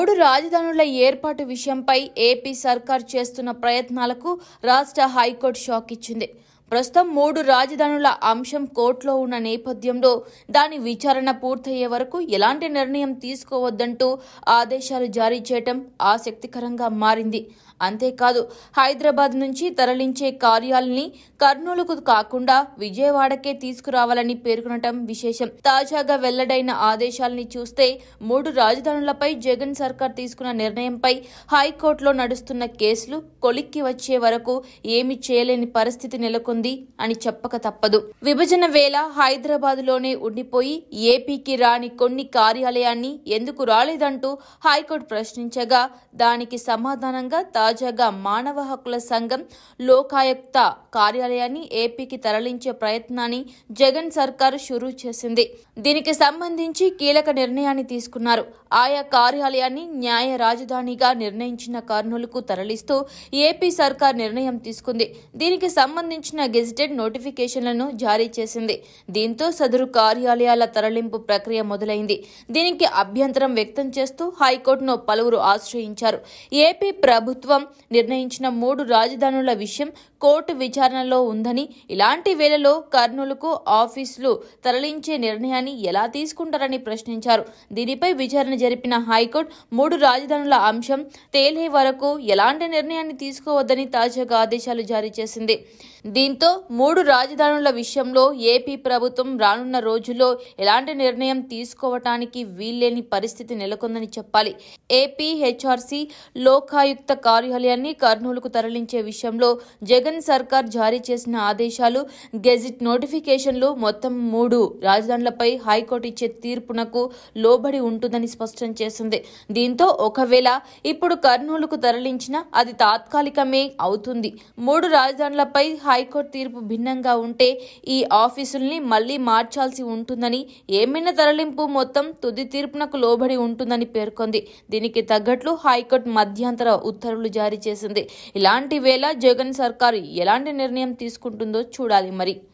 మూడు రాజధానుల ఏర్పాటు విషయంపై ఏపీ సర్కార్ చేస్తున్న ప్రయత్నాలకు రాష్ట్ర హైకోర్టు షాక్ ఇచ్చింది ప్రస్తుతం మూడు రాజధానుల అంశం కోర్టులో ఉన్న నేపథ్యంలో దాని విచారణ పూర్తయ్యే వరకు ఎలాంటి నిర్ణయం తీసుకోవద్దంటూ ఆదేశాలు జారీ చేయటం ఆసక్తికరంగా మారింది అంతేకాదు హైదరాబాద్ నుంచి తరలించే కార్యాలని కర్నూలుకు కాకుండా విజయవాడకే తీసుకురావాలని పేర్కొనటం విశేషం తాజాగా వెల్లడైన ఆదేశాలని చూస్తే మూడు రాజధానులపై జగన్ సర్కార్ తీసుకున్న నిర్ణయంపై హైకోర్టులో నడుస్తున్న కేసులు కొలిక్కి వచ్చే వరకు ఏమీ చేయలేని పరిస్థితి నెలకొంది అని చెప్పక తప్పదు విభజన వేళ హైదరాబాద్ లోనే ఉండిపోయి ఏపీకి రాని కొన్ని కార్యాలయాన్ని ఎందుకు రాలేదంటూ హైకోర్టు ప్రశ్నించగా దానికి సమాధానంగా తాజాగా మానవ హక్కుల సంఘం లోకాయుక్త కార్యాలయాన్ని ఏపీకి తరలించే ప్రయత్నాన్ని జగన్ సర్కారు షురూ చేసింది దీనికి సంబంధించి కీలక నిర్ణయాన్ని తీసుకున్నారు ఆయా కార్యాలయాన్ని న్యాయ రాజధానిగా నిర్ణయించిన కర్నూలుకు తరలిస్తూ ఏపీ సర్కార్ నిర్ణయం తీసుకుంది దీనికి సంబంధించిన గెజిటెడ్ నోటిఫికేషన్లను జారీ చేసింది దీంతో సదరు కార్యాలయాల తరలింపు ప్రక్రియ మొదలైంది దీనికి అభ్యంతరం వ్యక్తం చేస్తూ హైకోర్టును పలువురు ఆశ్రయించారు ఏపీ ప్రభుత్వం నిర్ణయించిన మూడు రాజధానుల విషయం కోర్టు విచారణలో ఉందని ఇలాంటి వేళలో కర్నూలుకు ఆఫీసులు తరలించే నిర్ణయాన్ని ఎలా తీసుకుంటారని ప్రశ్నించారు దీనిపై విచారణ జరిపిన హైకోర్టు మూడు రాజధానుల అంశం తేలే వరకు ఎలాంటి నిర్ణయాన్ని తీసుకోవద్దని తాజాగా ఆదేశాలు జారీ చేసింది దీంతో మూడు రాజధానుల విషయంలో ఏపీ ప్రభుత్వం రానున్న రోజుల్లో ఎలాంటి నిర్ణయం తీసుకోవటానికి వీల్లేని పరిస్థితి నెలకొందని చెప్పాలి ఏపీ హెచ్ఆర్సీ లోకాయుక్త కార్యాలయాన్ని కర్నూలుకు తరలించే విషయంలో జగన్ సర్కార్ జారీ చేసిన ఆదేశాలు గెజిట్ నోటిఫికేషన్లు మొత్తం మూడు రాజధానులపై హైకోర్టు ఇచ్చే తీర్పునకు లోబడి ఉంటుందని స్పష్టం చేసింది దీంతో ఒకవేళ ఇప్పుడు కర్నూలుకు తరలించినా అది తాత్కాలికమే అవుతుంది మూడు రాజధానులపై హైకోర్టు తీర్పు భిన్నంగా ఉంటే ఈ ఆఫీసుల్ని మళ్లీ మార్చాల్సి ఉంటుందని ఏమైనా తరలింపు మొత్తం తుది తీర్పునకు లోబడి ఉంటుందని పేర్కొంది దీనికి తగ్గట్లు హైకోర్టు మధ్యంతర ఉత్తర్వులు జారీ చేసింది ఇలాంటి వేళ జగన్ సర్కారు ఎలాంటి నిర్ణయం తీసుకుంటుందో చూడాలి మరి